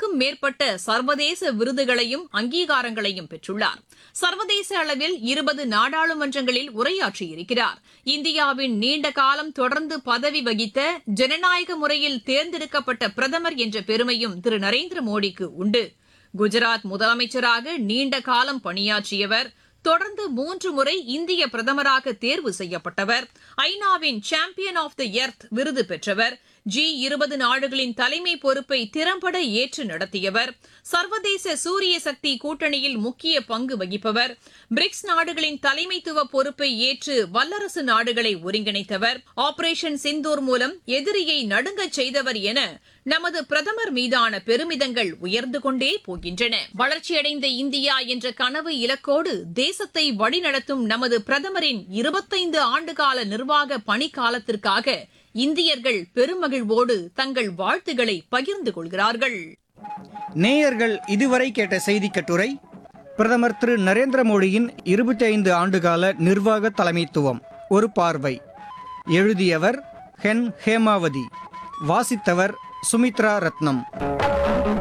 இருபதுக்கும் மேற்பட்ட சர்வதேச விருதுகளையும் அங்கீகாரங்களையும் பெற்றுள்ளார் சர்வதேச அளவில் இருபது நாடாளுமன்றங்களில் உரையாற்றியிருக்கிறார் இந்தியாவின் நீண்ட காலம் தொடர்ந்து பதவி வகித்த ஜனநாயக முறையில் தேர்ந்தெடுக்கப்பட்ட பிரதமர் என்ற பெருமையும் திரு நரேந்திர மோடிக்கு உண்டு குஜராத் முதலமைச்சராக நீண்ட காலம் பணியாற்றியவர் தொடர்ந்து மூன்று முறை இந்திய பிரதமராக தேர்வு செய்யப்பட்டவர் ஐநாவின் சாம்பியன் ஆஃப் தி எர்த் விருது பெற்றவர் ஜி இருபது நாடுகளின் தலைமை பொறுப்பை திறம்பட ஏற்று நடத்தியவர் சர்வதேச சூரிய சக்தி கூட்டணியில் முக்கிய பங்கு வகிப்பவர் பிரிக்ஸ் நாடுகளின் தலைமைத்துவ பொறுப்பை ஏற்று வல்லரசு நாடுகளை ஒருங்கிணைத்தவர் ஆபரேஷன் சிந்தூர் மூலம் எதிரியை நடுங்கச் செய்தவர் என நமது பிரதமர் மீதான பெருமிதங்கள் உயர்ந்து கொண்டே போகின்றன வளர்ச்சியடைந்த இந்தியா என்ற கனவு இலக்கோடு தேசத்தை வழிநடத்தும் நமது பிரதமரின் இருபத்தைந்து ஆண்டுகால நிர்வாக பணிக்காலத்திற்காக இந்தியர்கள் பெருமகிழ்வோடு தங்கள் வாழ்த்துக்களை பகிர்ந்து கொள்கிறார்கள் நேயர்கள் இதுவரை கேட்ட செய்தி கட்டுரை பிரதமர் திரு நரேந்திர மோடியின் இருபத்தி ஐந்து ஆண்டுகால நிர்வாக தலைமைத்துவம் ஒரு பார்வை எழுதியவர் ஹென் ஹேமாவதி வாசித்தவர் சுமித்ரா ரத்னம்